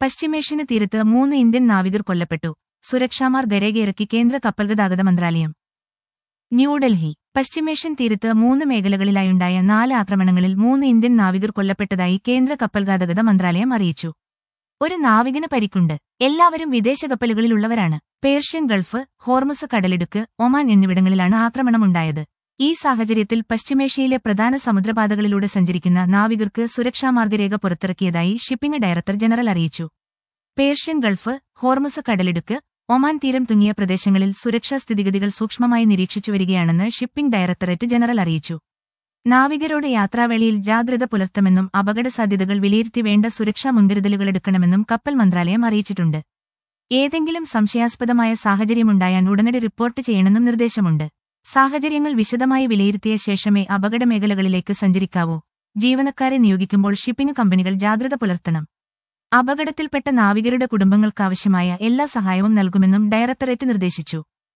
പശ്ചിമേഷ്യന് തീരത്ത് മൂന്ന് ഇന്ത്യൻ നാവികർ കൊല്ലപ്പെട്ടു സുരക്ഷാമാർ ഗരേകയിറക്കി കേന്ദ്ര കപ്പൽ ഗതാഗത മന്ത്രാലയം ന്യൂഡൽഹി പശ്ചിമേഷ്യൻ തീരത്ത് മൂന്ന് മേഖലകളിലായുണ്ടായ നാല് ആക്രമണങ്ങളിൽ മൂന്ന് ഇന്ത്യൻ നാവികർ കൊല്ലപ്പെട്ടതായി കേന്ദ്ര കപ്പൽ ഗതാഗത മന്ത്രാലയം അറിയിച്ചു ഒരു നാവികന് പരിക്കുണ്ട് എല്ലാവരും വിദേശ കപ്പലുകളിലുള്ളവരാണ് പേർഷ്യൻ ഗൾഫ് ഹോർമുസ് കടലിടുക്ക് ഒമാൻ എന്നിവിടങ്ങളിലാണ് ആക്രമണമുണ്ടായത് ഈ സാഹചര്യത്തിൽ പശ്ചിമേഷ്യയിലെ പ്രധാന സമുദ്രപാതകളിലൂടെ സഞ്ചരിക്കുന്ന നാവികർക്ക് സുരക്ഷാ മാർഗരേഖ പുറത്തിറക്കിയതായി ഷിപ്പിംഗ് ഡയറക്ടർ ജനറൽ അറിയിച്ചു പേർഷ്യൻ ഗൾഫ് ഹോർമുസ് കടലിടുക്ക് ഒമാൻ തീരം തുടങ്ങിയ പ്രദേശങ്ങളിൽ സുരക്ഷാ സ്ഥിതിഗതികൾ സൂക്ഷ്മമായി നിരീക്ഷിച്ചുവരികയാണെന്ന് ഷിപ്പിംഗ് ഡയറക്ടറേറ്റ് ജനറൽ അറിയിച്ചു നാവികരോട് യാത്രാവേളയിൽ ജാഗ്രത പുലർത്തമെന്നും അപകടസാധ്യതകൾ വിലയിരുത്തി വേണ്ട സുരക്ഷാ മുൻകരുതലുകളെടുക്കണമെന്നും കപ്പൽ മന്ത്രാലയം അറിയിച്ചിട്ടുണ്ട് ഏതെങ്കിലും സംശയാസ്പദമായ സാഹചര്യമുണ്ടായാൽ ഉടനടി റിപ്പോർട്ട് ചെയ്യണമെന്നും നിർദ്ദേശമുണ്ട് സാഹചര്യങ്ങൾ വിശദമായി വിലയിരുത്തിയ ശേഷമേ അപകട മേഖലകളിലേക്ക് സഞ്ചരിക്കാവൂ ജീവനക്കാരെ നിയോഗിക്കുമ്പോൾ ഷിപ്പിംഗ് കമ്പനികൾ ജാഗ്രത പുലർത്തണം അപകടത്തിൽപ്പെട്ട നാവികരുടെ കുടുംബങ്ങൾക്കാവശ്യമായ എല്ലാ സഹായവും നൽകുമെന്നും ഡയറക്ടറേറ്റ് നിർദ്ദേശിച്ചു